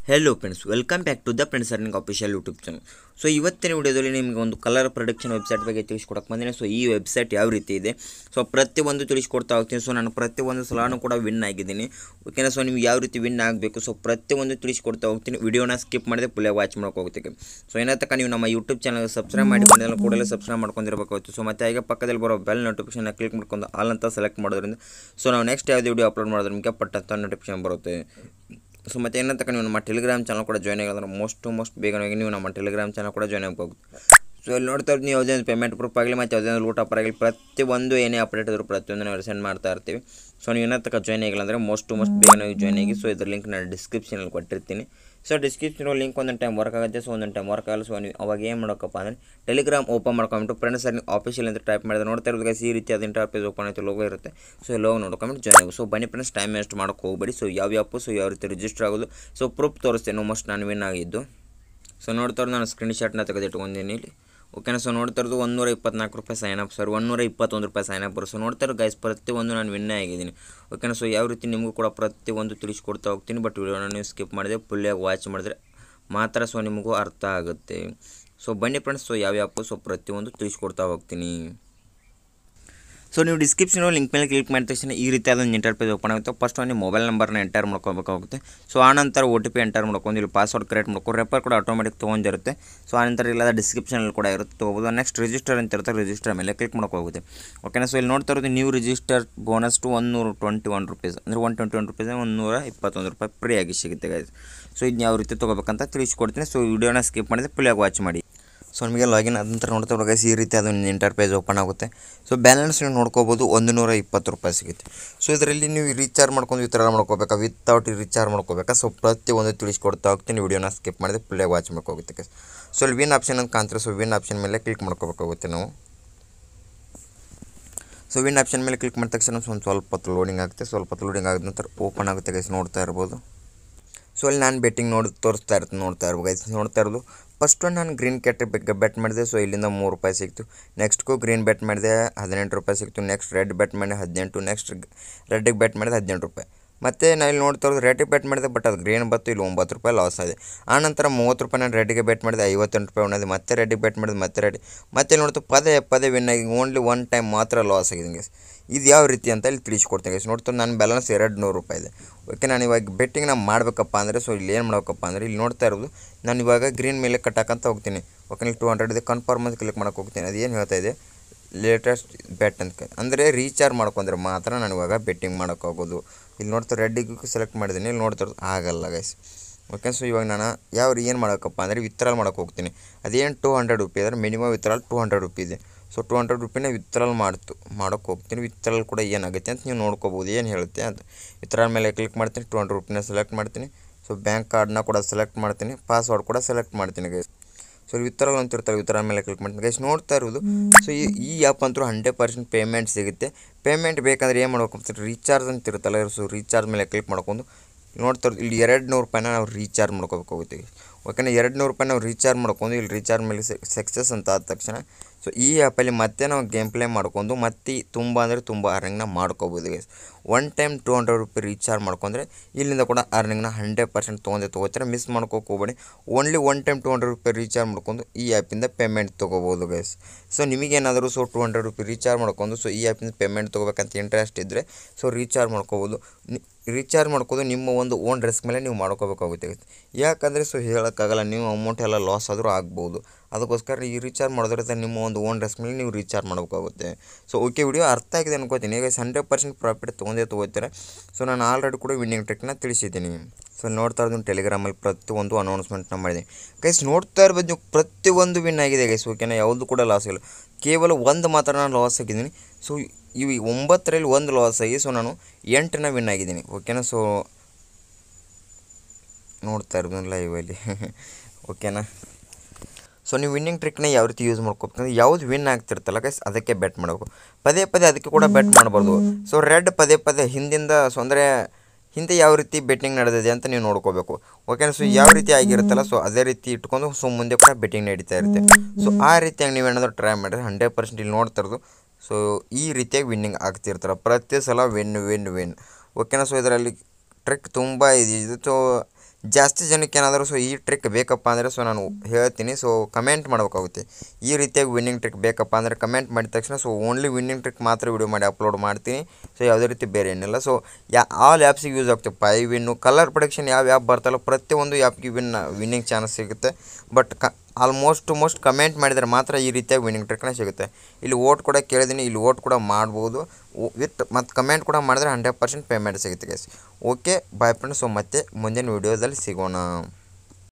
hello friends welcome back to the friends earning official YouTube channel so ಇವತ್ತಿನ ವಿಡಿಯೋದಲ್ಲಿ ನಿಮಗೆ ಒಂದು ಕಲರ್ ಪ್ರೊಡಕ್ಷನ್ ವೆಬ್ಸೈಟ್ ಬಗ್ಗೆ ತಿಳಿಸ್ಕೊಡಕ್ಕೆ ಬಂದಿನಿ ಸೊ ಈ ವೆಬ್ಸೈಟ್ ಯಾವ ರೀತಿ ಇದೆ ಸೊ ಪ್ರತಿಯೊಂದು ತಿಳಿಸ್ಕೊಡ್ತಾ ಹೋಗ್ತೀನಿ ಸೊ ನಾನು ಪ್ರತಿಯೊಂದು ಸಲಾನು ಕೂಡ ವಿನ್ ಆಗಿದ್ದೀನಿ ಓಕೆನಾ ಸೊ ನಿಮ್ಗೆ ಯಾವ ರೀತಿ ವಿನ್ ಆಗಬೇಕು ಸೊ ಪ್ರತಿಯೊಂದು ತಿಳಿಸ್ಕೊಡ್ತಾ ಹೋಗ್ತೀನಿ ವಿಡಿಯೋನ ಸ್ಕಿಪ್ ಮಾಡಿದೆ ಫುಲ್ಲೇ ವಾಚ್ ಮಾಡೋಕೆ ಹೋಗ್ತೀವಿ ಸೊ ಏನೋ ತನಕ ನೀವು ನಮ್ಮ ಯೂಟ್ಯೂಬ್ ಚಾನಲ್ ಸಬ್ಸ್ಕ್ರೈಬ್ ಮಾಡಿಕೊಂಡಿಲ್ಲ ಕೂಡಲೇ ಸಬ್ಸ್ಕ್ರೈಬ್ ಮಾಡ್ಕೊಂಡಿರಬೇಕಾಗುತ್ತೆ ಸೊ ಮತ್ತೆ ಈಗ ಪಕ್ಕದಲ್ಲಿ ಬರೋ ಬೆಲ್ ನೋಟಿಫಿಕೇಶನ್ ಕ್ಲಿಕ್ ಮಾಡ್ಕೊಂಡು ಆಲ್ ಅಂತ ಸೆಲೆಕ್ಟ್ ಮಾಡೋದ್ರಿಂದ ಸೊ ನಾವು ನೆಕ್ಸ್ಟ್ ಯಾವುದೇ ವಿಡಿಯೋ ಅಪ್ಲೋಡ್ ಮಾಡಿದ್ರೆ ನಿಮಗೆ ಪಟ್ಟಂತ ನೋಟಿಫಿಕೇಶನ್ ಬರುತ್ತೆ ಸೊ ಮತ್ತೆ ಏನಂತ ತಕ್ಕ ನೀವು ನಮ್ಮ ಟೆಲಿಗ್ರಾಮ್ ಚಾನಲ್ ಕೂಡ ಜಾಯ್ನ್ ಆಗಿದ್ರೆ ಮೋಸ್ಟ್ ಮೋಸ್ಟ್ ಬೇಗನೆ ನೀವು ನಮ್ಮ ಟೆಲಿಗ್ರಾಮ್ ಚಾನಲ್ ಕೂಡ ಜಾಯ್ನ್ ಆಗಬೇಕು ಸೊ ಇಲ್ಲಿ ನೋಡ್ತಾ ಇರ್ತೀವಿ ನೀವು ಯಾವುದೇ ಒಂದು ಪೇಮೆಂಟ್ ಪ್ರೂಫ್ ಆಗಲಿ ಮತ್ತು ಯಾವುದೇ ಒಂದು ಲೂಟ್ ಆಫರ್ ಆಗಲಿ ಪ್ರತಿಯೊಂದು ಏನೇ ಅಪ್ಡೇಟ್ ಇದ್ರು ಪ್ರತಿಯೊಂದು ನಾವು ಸೆಂಡ್ ಮಾಡ್ತಾ ಇರ್ತೀವಿ ಸೊ ನೀವು ಏನೋ ತಕ್ಕ ಜಾಯ್ನ್ ಆಗಿಲ್ಲ ಅಂದರೆ ಮೋಸ್ಟ್ ಟು ಮೋಸ್ಟ್ ಬೇಗನೆ ಜಾಯ್ನ್ ಆಗಿ ಸೊ ಇದ್ರ ಲಿಂಕ್ ನಾನು ಡಿಸ್ಕ್ರಿಪ್ಷನಲ್ಲಿ ಕೊಟ್ಟಿರ್ತೀನಿ ಸೊ ಡಿಸ್ಕ್ರಿಪ್ಷನ್ ಲಿಂಕ್ ಒಂದೊಂದು ಟೈಮ್ ವರ್ಕ್ ಆಗುತ್ತೆ ಸೊ ಒಂದೊಂದು ಟೈಮ್ ವರ್ಕ್ ಆಗಲ್ಲ ಸೊ ನೀವು ಅವಾಗ ಏನು ಮಾಡೋಕ್ಕಪ್ಪ ಅಂದರೆ ಟೆಲಿಗ್ರಾಮ್ ಓಪನ್ ಮಾಡ್ಕೊಂಬಿಟ್ಟು ಫ್ರೆಂಡ್ಸ್ ಸರ್ ನೀವು ಆಫೀಷಿಯಲ್ ಅಂತ ಟೈಪ್ ಮಾಡಿದ್ರೆ ನೋಡ್ತಾ ಇರೋದು guys, ಈ ರೀತಿ ಅದು ಇಂಟರ್ಪೇಜ್ ಓಪನ್ ಆಯ್ತು ಲೋಗೋ ಇರುತ್ತೆ ಸೊ ಲೋಗೋ ನೋಡ್ಕೊಂಬಿಟ್ಟು ಜಾಯ್ನ್ ಆಗಿ ಸೊ ಬನ್ನಿ ಫ್ರೆಂಡ್ಸ್ ಟೈಮ್ ವೇಸ್ಟ್ ಮಾಡೋಕೆ ಹೋಗ್ಬೇಡಿ ಸೊ ಯಾವ ಆ್ಯಪು ಸೊ ಯಾವ ರೀತಿ ರಿಜಿಸ್ಟರ್ ಆಗೋದು ಸೊ ಪ್ರೂಫ್ ತೋರಿಸ್ತೇನೆ ಮೋಸ್ಟ್ ನಾನು ವಿನ್ ಆಗಿದ್ದು ಸೊ ನೋಡ್ತಾ ಇರೋದು ನಾನು ಸ್ಕ್ರೀನ್ ಶಾಟ್ನ ತೆಗೆದಿಟ್ಕೊಂಡಿದ್ದೀನಿ ಇಲ್ಲಿ ಓಕೆನಾ ಸೊ ನೋಡ್ತಾ ಇರೋದು ಒಂದೂರ ಇಪ್ಪತ್ನಾಲ್ಕು ರೂಪಾಯಿ ಸೈನ್ ಅಪ್ ಸರ್ ಒಂದೂರ ಇಪ್ಪತ್ತೊಂದು ರೂಪಾಯಿ ಸೈನ್ ಅಪ್ ಸೊ ನೋಡ್ತಾ ಇರೋ ಗೈಸ್ ಪ್ರತಿಯೊಂದು ನಾನು ವಿನ್ನೇ ಆಗಿದ್ದೀನಿ ಓಕೆನಾ ಸೊ ಯಾವ ರೀತಿ ನಿಮಗೂ ಕೂಡ ಪ್ರತಿಯೊಂದು ತಿಳಿಸ್ಕೊಡ್ತಾ ಹೋಗ್ತೀನಿ ಬಟ್ ವಿಡಿಯೋನ ನೀವು ಸ್ಕಿಪ್ ಮಾಡಿದೆ ಫುಲ್ಲಾಗಿ ವಾಚ್ ಮಾಡಿದ್ರೆ ಮಾತ್ರ ಸೊ ನಿಮಗೂ ಅರ್ಥ ಆಗುತ್ತೆ ಸೊ ಬನ್ನಿ ಫ್ರೆಂಡ್ಸ್ ಸೊ ಯಾವ ಆ್ಯಪು ಸೊ ಪ್ರತಿಯೊಂದು ತಿಳಿಸ್ಕೊಡ್ತಾ ಹೋಗ್ತೀನಿ ಸೊ ನೀವು ಡಿಸ್ಕ್ರಿಪ್ಷನ್ ಲಿಂಕ್ ಮೇಲೆ ಕ್ಲಿಕ್ ಮಾಡಿದ ತಕ್ಷಣ ಈ ರೀತಿ ಅದೊಂದು ಇಂಟರ್ಪೇಜ್ ಓಪನ್ ಆಗುತ್ತೆ ಫಸ್ಟ್ ಒಂದು ಮೊಬೈಲ್ ನಂಬರ್ನ ಎಂಟರ್ ಮಾಡ್ಕೋಬೇಕಾಗುತ್ತೆ ಸೊ ಆನಂತರ ಒ ಟಿ ಪಿ ಎಂಟರ್ ಮಾಡ್ಕೊಂಡು ಇಲ್ಲಿ ಪಾಸ್ವರ್ಡ್ ಕ್ರಿಯೇಟ್ ಮಾಡ್ಕೊ ರೆಫರ್ ಕೂಡ ಆಟೋಮೆಟಿಕ್ ತೊಗೊಂಡಿರುತ್ತೆ ಸೊ ಆನಂತರ ಇಲ್ಲದ ಡಿಸ್ಕ್ರಿಪ್ಷನಲ್ಲಿ ಕೂಡ ಇರುತ್ತೆ ತೊಗೋಬೋದು ನೆಕ್ಸ್ಟ್ ರಿಜಿಸ್ಟರ್ ಅಂತ ಇರುತ್ತೆ ರಿಜಿಸ್ಟರ್ ಮೇಲೆ ಕ್ಲಿಕ್ ಹೋಗುತ್ತೆ ಓಕೆನಾ ಸೊ ಇಲ್ಲಿ ನೋಡ್ತಾ ಇರೋದು ನೀವು ರಿಜಿಸ್ಟರ್ ಬೋನಸ್ ಟು ಒನ್ ನೂರು ಟ್ವೆಂಟಿ ಒನ್ ರುಪೀಸ್ ಅಂದರೆ ಒನ್ ಟ್ವೆಂಟಿ ಒನ್ ರುಪೀಸ್ ಒಂದು ನೂರ ಇಪ್ಪತ್ತೊಂದು ರೂಪಾಯಿ ಫ್ರೀ ಆಗಿ ಸಿಗುತ್ತೆ ಗೈಸ್ ಸೊ ಇದನ್ನ ಯಾವ ರೀತಿ ತೊಗೋಬೇಕಂತ ತಿಳಿಸ್ಕೊಡ್ತೀನಿ ಸೊ ವಿಡಿಯೋನ ಸ್ಕಿಪ್ ಮಾಡಿದ್ರೆ ಫುಲ್ಲಾಗಿ ವಾಚ್ ಮಾಡಿ ಸೊ ನಿಮಗೆ ಲಾಗಿನ್ ಆದ ನಂತರ ನೋಡ್ತಾ ಇರುವಾಗ ಈ ರೀತಿ ಅದೊಂದು ಇಂಟರ್ಪೇಜ್ ಓಪನ್ ಆಗುತ್ತೆ ಸೊ ಬ್ಯಾಲೆನ್ಸ್ ನೀವು ನೋಡ್ಕೋಬೋದು ಒಂದು ನೂರ ಇಪ್ಪತ್ತು ರೂಪಾಯಿ ಸಿಗುತ್ತೆ ಸೊ ಇದರಲ್ಲಿ ನೀವು ರೀಚಾರ್ಜ್ ಮಾಡ್ಕೊಂಡು ವಿತ್ಡ್ರಾ ಮಾಡ್ಕೋಬೇಕಾ ವಿತೌಟ್ ರೀಚಾರ್ಜ್ ಮಾಡ್ಕೋಬೇಕಾ ಸೊ ಪ್ರತಿಯೊಂದು ತಿಳಿಸ್ಕೊಡ್ತಾ ಹೋಗ್ತೀನಿ ವಿಡಿಯೋನ ಸ್ಕಿಪ್ ಮಾಡಿದ್ರೆ ಫುಲ್ಲಾಗಿ ವಾಚ್ ಮಾಡ್ಕೋಗುತ್ತೆ ಸೊ ಇಲ್ಲಿ ವಿನ್ ಆಪ್ಷನ್ ಅಂತ ಕಾಣ್ತಾರೆ ಸೊ ವಿನ್ ಆಪ್ಷನ್ ಮೇಲೆ ಕ್ಲಿಕ್ ಮಾಡ್ಕೋಬೇಕಾಗುತ್ತೆ ನಾವು ಸೊ ವಿನ್ ಆಪ್ಷನ್ ಮೇಲೆ ಕ್ಲಿಕ್ ಮಾಡಿದ ತಕ್ಷಣ ಒಂದು ಸ್ವಲ್ಪ ಹೊತ್ತು ಲೋಡಿಂಗ್ ಆಗುತ್ತೆ ಸ್ವಲ್ಪ ಹೊತ್ತು ಲೋಡಿಂಗ್ ಆಗಿದ ನಂತರ ಓಪನ್ ಆಗುತ್ತೆ ಗೈಸ್ ನೋಡ್ತಾ ಇರ್ಬೋದು ಸೊ ಅಲ್ಲಿ ನಾನು ಬೆಟ್ಟಿಂಗ್ ನೋಡಿ ತೋರಿಸ್ತಾ ಇರ್ತೀನಿ ನೋಡ್ತಾ ಇರ್ಬೋದು ಗೈಸ್ ನೋಡ್ತಾ ಇರೋದು ಫಸ್ಟ್ ಒಂದು ನಾನು ಗ್ರೀನ್ ಕ್ಯಾಟ್ ಬೆಟ್ ಮಾಡಿದೆ ಸೊ ಇಲ್ಲಿಂದ ಮೂರು ರೂಪಾಯಿ ಸಿಕ್ತು ನೆಕ್ಸ್ಟ್ಗೂ ಗ್ರೀನ್ ಬೆಟ್ ಮಾಡಿದೆ ಹದಿನೆಂಟು ರೂಪಾಯಿ ಸಿಕ್ತು ನೆಕ್ಸ್ಟ್ ರೆಡ್ ಬೆಟ್ ಮಾಡಿದೆ ಹದಿನೆಂಟು ನೆಕ್ಸ್ಟ್ ರೆಡ್ಡಿಗೆ ಬೆಟ್ ಮಾಡಿದೆ ಹದಿನೆಂಟು ರೂಪಾಯಿ ಮತ್ತು ನಾನು ಇಲ್ಲಿ ನೋಡ್ತಾ ಇರೋದು ರೆಡ್ಡಿಗೆ ಬೆಟ್ ಮಾಡಿದೆ ಬಟ್ ಅದು ಗ್ರೀನ್ ಬತ್ತು ಇಲ್ಲಿ ಒಂಬತ್ತು ರೂಪಾಯಿ ಲಾಸ್ ಆಗಿದೆ ಆನಂತರ ಮೂವತ್ತು ರೂಪಾಯಿ ನಾನು ರೆಡ್ಡಿಗೆ ಬೆಟ್ ಮಾಡಿದೆ ಐವತ್ತೆಂಟು ರೂಪಾಯಿ ಉಳಿದೆ ಮತ್ತೆ ರೆಡ್ಡಿಗೆ ಬೆಟ್ ಮಾಡಿದೆ ಮತ್ತೆ ರೆಡ್ಡಿ ಮತ್ತೆ ಇಲ್ಲಿ ನೋಡ್ತಾ ಪದೇ ಪದೇ ವಿನ್ ಆಗಿ ಓನ್ಲಿ ಒನ್ ಟೈಮ್ ಮಾತ್ರ ಲಾಸ್ ಆಗಿದೆ ಗೈಸ್ ಇದು ಯಾವ ರೀತಿ ಅಂತ ಇಲ್ಲಿ ತಿಳಿಸ್ಕೊಡ್ತೀನಿ ಗೈಸ್ ನೋಡ್ತಾ ನನ್ನ ಬ್ಯಾಲೆನ್ಸ್ ಎರಡು ನೂರು ರೂಪಾಯಿ ಇದೆ ಓಕೆ ನಾನು ಇವಾಗ ಬೆಟ್ಟಿಂಗ್ ನಾನು ಮಾಡಬೇಕಪ್ಪ ಅಂದರೆ ಸೊ ಇಲ್ಲಿ ಏನು ಮಾಡ್ಬೇಕಪ್ಪ ಅಂದರೆ ಇಲ್ಲಿ ನೋಡ್ತಾ ಇರೋದು ನಾನು ಇವಾಗ ಗ್ರೀನ್ ಮೇಲೆ ಕಟ್ಟಾಕಂತ ಹೋಗ್ತೀನಿ ಓಕೆ ಇಲ್ಲಿ ಟು ಹಂಡ್ರೆಡ್ ಇದೆ ಕನ್ಫರ್ಮ್ ಅಂತ ಕ್ಲಿಕ್ ಮಾಡೋಕೆ ಹೋಗ್ತೀನಿ ಅದು ಏನು ಹೇಳ್ತಾ ಇದೆ ಲೇಟೆಸ್ಟ್ ಬೆಟ್ ಅಂತ ಅಂದರೆ ರೀಚಾರ್ಜ್ ಮಾಡ್ಕೊಂಡ್ರೆ ಮಾತ್ರ ನಾನು ಇವಾಗ ಬೆಟ್ಟಿಂಗ್ ಮಾಡೋಕ್ಕಾಗೋದು ಇಲ್ಲಿ ನೋಡ್ತಾ ರೆಡ್ಡಿಗೂ ಸೆಲೆಕ್ಟ್ ಮಾಡಿದ್ದೀನಿ ಇಲ್ಲಿ ನೋಡ್ತಾ ಇರೋದು ಆಗಲ್ಲ ಗೈಸ್ ಓಕೆ ಸೊ ಇವಾಗ ನಾನು ಯಾವ ಏನು ಮಾಡೋಕ್ಕಪ್ಪ ಅಂದರೆ ವಿತ್ಡ್ರಾಲ್ ಮಾಡೋಕೆ ಹೋಗ್ತೀನಿ ಅದೇನು ಟೂ ಹಂಡ್ರೆಡ್ ರುಪಿ ಅಂದರೆ minimum withdrawal two hundred rupee ಇದೆ ಸೊ ಟೂ ಹಂಡ್ರೆಡ್ ರುಪಿನ ವಿತ್ಡ್ರಾಲ್ ಮಾಡ್ತು ಮಾಡೋಕೆ ಹೋಗ್ತೀನಿ ವಿತ್ಡ್ರಾಲ್ ಕೂಡ ಏನಾಗುತ್ತೆ ಅಂತ ನೀವು ನೋಡ್ಕೋಬೋದು ಏನು ಹೇಳುತ್ತೆ ಅಂತ ವಿತ್ಡ್ರಾಲ್ ಮೇಲೆ ಕ್ಲಿಕ್ ಮಾಡ್ತೀನಿ ಟೂ ಹಂಡ್ರೆಡ್ ರುಪಿನ ಸೆಲೆಕ್ಟ್ ಮಾಡ್ತೀನಿ ಸೊ ಬ್ಯಾಂಕ್ ಕಾರ್ಡ್ನ ಕೂಡ ಸೆಲೆಕ್ಟ್ ಮಾಡ್ತೀನಿ ಪಾಸ್ವರ್ಡ್ ಕೂಡ ಸೆಲೆಕ್ಟ್ ಮಾಡ್ತೀನಿ ಗೈಸ್ ಸೊ ವಿತ್ಡ್ರಾಲ್ ಅಂತ ಇರ್ತಾರೆ ವಿತ್ಡ್ರಾಲ್ ಮೇಲೆ ಕ್ಲಿಕ್ ಮಾಡ್ತೀನಿ ಗೈಸ್ ನೋಡ್ತಾ ಇರೋದು ಸೊ ಈ ಈ ಆ್ಯಪ್ ಅಂತೂ ಹಂಡ್ರೆಡ್ ಪರ್ಸೆಂಟ್ ಪೇಮೆಂಟ್ ಸಿಗುತ್ತೆ ಪೇಮೆಂಟ್ ಬೇಕಂದ್ರೆ ಏನು ಮಾಡ್ಬೇಕು ರೀಚಾರ್ಜ್ ಅಂತ ಇರುತ್ತಲ್ಲ ಸೊ ರೀಚಾರ್ಜ್ ಮೇಲೆ ಕ್ಲಿಕ್ ಮಾಡ್ಕೊಂಡು ನೋಡ್ತಾ ಇರೋದು ಇಲ್ಲಿ ಎರಡು ನೂರು ರೂಪಾಯಿನ ನಾವು ರೀಚಾರ್ಜ್ ಮಾಡ್ಕೋಬೇಕಾಗುತ್ತೆ ಓಕೆನಾ ಎರಡು ನೂರು ರೂಪಾಯಿ ನಾವು ರೀಚಾರ್ಜ್ ಮಾಡ್ಕೊಂಡು ಇಲ್ಲಿ ರೀಚಾರ್ಜ್ ಮೇಲೆ ಸಕ್ಸಸ್ ಅಂತ ಆದ ತಕ್ಷಣ ಸೊ ಈ ಆ್ಯಪಲ್ಲಿ ಮತ್ತೆ ನಾವು ಗೇಮ್ ಪ್ಲೇ ಮಾಡ್ಕೊಂಡು ಮತ್ತೆ ತುಂಬ ಅಂದರೆ ತುಂಬ ಅರ್ನಿಂಗ್ನ ಮಾಡ್ಕೋಬೋದು guys one time two hundred rupee recharge ಮಾಡ್ಕೊಂಡ್ರೆ ಇಲ್ಲಿಂದ ಕೂಡ ಅರ್ನಿಂಗ್ನ ಹಂಡ್ರೆಡ್ ಪರ್ಸೆಂಟ್ ತೊಗೊಂಡೆ ತೊಗೋತಾರೆ ಮಿಸ್ ಮಾಡ್ಕೋಕೆ ಹೋಗ್ಬೇಡಿ only one time two hundred rupee recharge ಮಾಡ್ಕೊಂಡು ಈ ಆ್ಯಪಿಂದ ಪೇಮೆಂಟ್ ತೊಗೋಬೋದು ಗೈಸ್ ಸೊ ನಿಮಗೇನಾದರೂ so two hundred rupee recharge ಮಾಡ್ಕೊಂಡು ಸೊ ಈ ಆ್ಯಪಿಂದ ಪೇಮೆಂಟ್ ತೊಗೋಬೇಕಂತ ಇಂಟ್ರೆಸ್ಟ್ ಇದ್ದರೆ ಸೊ ರೀಚಾರ್ಜ್ ಮಾಡ್ಕೋಬೋದು ರೀಚಾರ್ಜ್ ಮಾಡ್ಕೋದು ನಿಮ್ಮ ಒಂದು ಓನ್ ರಿಸ್ಕ್ ಮೇಲೆ ನೀವು ಮಾಡ್ಕೋಬೇಕಾಗುತ್ತೆ ಯಾಕಂದರೆ ಸೊ ಹೇಳೋಕ್ಕಾಗಲ್ಲ ನೀವು ಅಮೌಂಟ್ ಎಲ್ಲ ಲಾಸ್ ಆದರೂ ಆಗ್ಬೋದು ಅದಕ್ಕೋಸ್ಕರ ಈ ರೀಚಾರ್ಜ್ ಮಾಡೋದ್ರಿಂದ ನಿಮ್ಮ ಒಂದು ಓನ್ ರಿಸ್ಕ್ ಮೇಲೆ ನೀವು ರೀಚಾರ್ಜ್ ಮಾಡಬೇಕಾಗುತ್ತೆ ಸೊ ಓಕೆ ವಿಡಿಯೋ ಅರ್ಥ ಆಗಿದೆ ಅನ್ಕೋತೀನಿ ಈಗ ಹಂಡ್ರೆಡ್ ಪರ್ಸೆಂಟ್ ಪ್ರಾಫಿಟ್ ತೊಗೊಂಡೇ ತೊಗೋತಾರೆ ಸೊ ನಾನು ಆಲ್ರೆಡಿ ಕೂಡ ವಿನ್ನಿಂಗ್ ಟ್ರಿಕ್ನ ತಿಳಿಸಿದ್ದೀನಿ ಸೊ ನೋಡ್ತಾ ಇರೋದು ಟೆಲಿಗ್ರಾಮಲ್ಲಿ ಪ್ರತಿಯೊಂದು ಅನೌನ್ಸ್ಮೆಂಟ್ನ ಮಾಡಿದ್ದೀನಿ ಗೈಸ್ ನೋಡ್ತಾ ಇರ್ಬೋದು ನೀವು ಪ್ರತಿಯೊಂದು ವಿನ್ ಆಗಿದೆ ಗೈಸ್ ಓಕೆನಾ ಯಾವುದು ಕೂಡ ಲಾಸ್ ಇಲ್ಲ ಕೇವಲ ಒಂದು ಮಾತ್ರ ನಾನು ಲಾಸ್ ಆಗಿದ್ದೀನಿ ಸೊ ಇವು ಒಂಬತ್ತರಲ್ಲಿ ಒಂದು ಲಾಸ್ ಆಗಿ ಸೊ ನಾನು ಎಂಟನ್ನ ವಿನ್ ಆಗಿದ್ದೀನಿ ಓಕೆನಾ ಸೊ ನೋಡ್ತಾ ಇರೋದು ಲೈವಲ್ಲಿ ಓಕೆನಾ ಸೊ ನೀವು ವಿನ್ನಿಂಗ್ ಟ್ರಿಕ್ನ ಯಾವ ರೀತಿ ಯೂಸ್ ಮಾಡ್ಕೋಬೇಕಂದ್ರೆ ಯಾವ್ದು ವಿನ್ ಆಗ್ತಿರ್ತಲ್ಲ ಗೈಸ್ ಅದಕ್ಕೆ ಬೆಟ್ ಮಾಡಬೇಕು ಪದೇ ಪದೇ ಅದಕ್ಕೆ ಕೂಡ ಬೆಟ್ ಮಾಡಬಾರ್ದು ಸೊ ರೆಡ್ ಪದೇ ಪದೇ ಹಿಂದಿಂದ ಸೊ ಅಂದರೆ ಹಿಂದೆ ಯಾವ ರೀತಿ ಬೆಟ್ಟಿಂಗ್ ನಡೆದಿದೆ ಅಂತ ನೀವು ನೋಡ್ಕೋಬೇಕು ಓಕೆನಾ ಸೊ ಯಾವ ರೀತಿ ಆಗಿರುತ್ತಲ್ಲ ಸೊ ಅದೇ ರೀತಿ ಇಟ್ಕೊಂಡು ಸೊ ಮುಂದೆ ಕೂಡ ಬೆಟ್ಟಿಂಗ್ ನಡೀತಾ ಇರುತ್ತೆ ಸೊ ಆ ರೀತಿಯಾಗಿ ನೀವೇನಾದರೂ ಟ್ರೈ ಮಾಡಿದ್ರೆ ಹಂಡ್ರೆಡ್ ಪರ್ಸೆಂಟ್ ಇಲ್ಲಿ ನೋಡ್ತಾ ಇರೋದು ಸೊ ಈ ರೀತಿಯಾಗಿ ವಿನ್ನಿಂಗ್ ಆಗ್ತಿರ್ತಾರೆ ಪ್ರತಿ ಸಲ ವಿನ್ ವಿನ್ ವಿನ್ ಓಕೆನಾ ಸೊ ಇದರಲ್ಲಿ ಟ್ರಿಕ್ ತುಂಬ ಇದೆ ಇದು ಸೊ ಜಾಸ್ತಿ ಜನಕ್ಕೆ ಏನಾದರೂ ಸೊ ಈ ಟ್ರಿಕ್ ಬೇಕಪ್ಪ ಅಂದರೆ ಸೊ ನಾನು ಹೇಳ್ತೀನಿ ಸೊ ಕಮೆಂಟ್ ಮಾಡಬೇಕಾಗುತ್ತೆ ಈ ರೀತಿಯಾಗಿ ವಿನ್ನಿಂಗ್ ಟ್ರಿಕ್ ಬೇಕಪ್ಪ ಅಂದರೆ ಕಮೆಂಟ್ ಮಾಡಿದ ತಕ್ಷಣ ಸೊ ಓನ್ಲಿ ವಿನ್ನಿಂಗ್ ಟ್ರಿಕ್ ಮಾತ್ರ ವಿಡಿಯೋ ಮಾಡಿ ಅಪ್ಲೋಡ್ ಮಾಡ್ತೀನಿ ಸೊ ಯಾವುದೇ ರೀತಿ ಬೇರೆ ಏನಿಲ್ಲ ಸೊ ಯಾ ಆಲ್ ಆ್ಯಪ್ಸಿಗೆ ಯೂಸ್ ಆಗ್ತವೆ ಪೈ ವಿನ್ನು ಕಲರ್ ಪ್ರೊಡಕ್ಷನ್ ಯಾವ ಆ್ಯಪ್ ಬರ್ತಲ್ಲ ಪ್ರತಿಯೊಂದು ಆ್ಯಪ್ಗೆ ವಿನ್ ವಿನ್ನಿಂಗ್ ಚಾನ್ಸ್ ಸಿಗುತ್ತೆ ಬಟ್ ಕ ಆಲ್ಮೋಸ್ಟ್ ಟು ಮೋಸ್ಟ್ ಕಮೆಂಟ್ ಮಾಡಿದರೆ ಮಾತ್ರ ಈ ರೀತಿಯಾಗಿ ವಿನ್ನಿಂಗ್ ಟ್ರಿಕ್ನ ಸಿಗುತ್ತೆ ಇಲ್ಲಿ ಓಟ್ ಕೂಡ ಕೇಳಿದ್ದೀನಿ ಇಲ್ಲಿ ಓಟ್ ಕೂಡ ಮಾಡ್ಬೋದು ವಿತ್ ಮತ್ತು ಕಮೆಂಟ್ ಕೂಡ ಮಾಡಿದ್ರೆ ಹಂಡ್ರೆಡ್ ಪರ್ಸೆಂಟ್ ಪೇಮೆಂಟ್ ಸಿಗುತ್ತೆ guys okay bye friends so ಮತ್ತೆ ಮುಂದಿನ ವೀಡಿಯೋದಲ್ಲಿ ಸಿಗೋಣ